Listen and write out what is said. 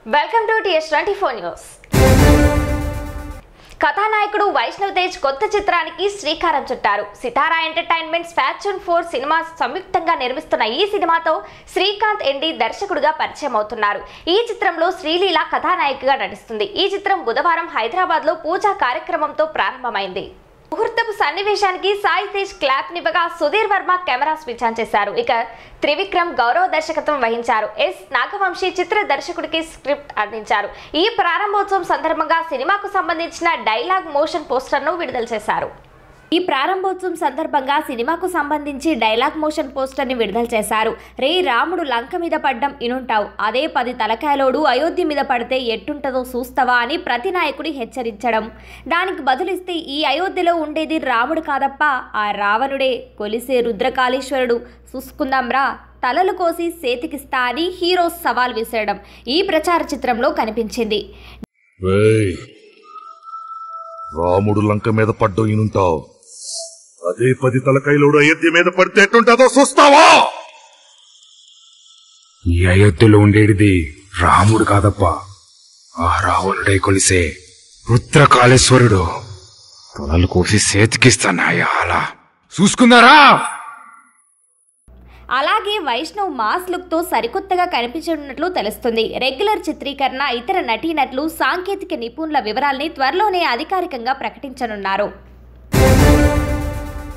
welcome to TS twenty four news కథానాయకుడు వైష్ణవ్ తేజ్ కొత్త చిత్రానికి శ్రీకారం చుట్టారు సితారా ఎంటర్టైన్మెంట్స్ ఫ్యాక్షన్ ఫోర్ సినిమా సంయుక్తంగా నిర్మిస్తున్న ఈ సినిమాతో శ్రీకాంత్ ఎండి దర్శకుడిగా పరిచయం అవుతున్నారు ఈ చిత్రంలో శ్రీలీల కథానాయికగా నటిస్తుంది ఈ చిత్రం బుధవారం హైదరాబాద్ లో పూజా కార్యక్రమంతో ప్రారంభమైంది ముహూర్తపు సన్నివేశానికి సాయి తేజ్ క్లాప్ నివ్వగా Sudheer Varma camera switch on చేశారు ఇక త్రివిక్రమ్ గౌరవ దర్శకత్వం వహించారు ఎస్ నాగవంశీ చిత్ర దర్శకుడికి స్క్రిప్ట్ అందించారు ఈ ప్రారంభోత్సవం సందర్భంగా సినిమాకు సంబంధించిన డైలాగ్ మోషన్ పోస్టర్ను విడుదల చేశారు ఈ ప్రారంభోత్సవం సందర్భంగా సినిమాకు సంబంధించి డైలాగ్ మోషన్ పోస్టర్ని విడుదల చేశారు రే రాముడు లంక మీద పడ్డం ఇనుంటావు అదే పది తలకాయలోడు అయోధ్య మీద పడితే ఎట్టుంటదో చూస్తావా అని ప్రతి నాయకుడి హెచ్చరించడం దానికి బదులిస్తే ఈ అయోధ్యలో ఉండేది రాముడు కాదప్ప ఆ రావణుడే కొలిసే రుద్రకాళేశ్వరుడు చూసుకుందాంరా తలలు కోసి సేతికిస్తా అని హీరో సవాల్ విసరడం ఈ ప్రచార చిత్రంలో కనిపించింది ఏయ్ రాముడు లంక మీద పడ్డం ఈనుంటావు అదే పది తలకాయలోడు అయోధ్య మీద పడితే ఎట్టుంటుందో చూస్తావా ఈ అయోధ్యలో ఉండేటిది రాముడు కాదప్ప ఆ రావణుడై కొలిసే రుద్రకాళేశ్వరుడు తొలలు కోసి సేతికిస్తానాయా అలా చూసుకుందారా అలాగే వైష్ణవ్ మాస్ లుక్ తో సరికొత్తగా కనిపించనున్నట్లు తెలుస్తుంది రెగ్యులర్ చిత్రీకరణ ఇతర నటీనటులు సాంకేతిక నిపుణుల వివరాల్ని త్వరలోనే అధికారికంగా ప్రకటించనున్నారు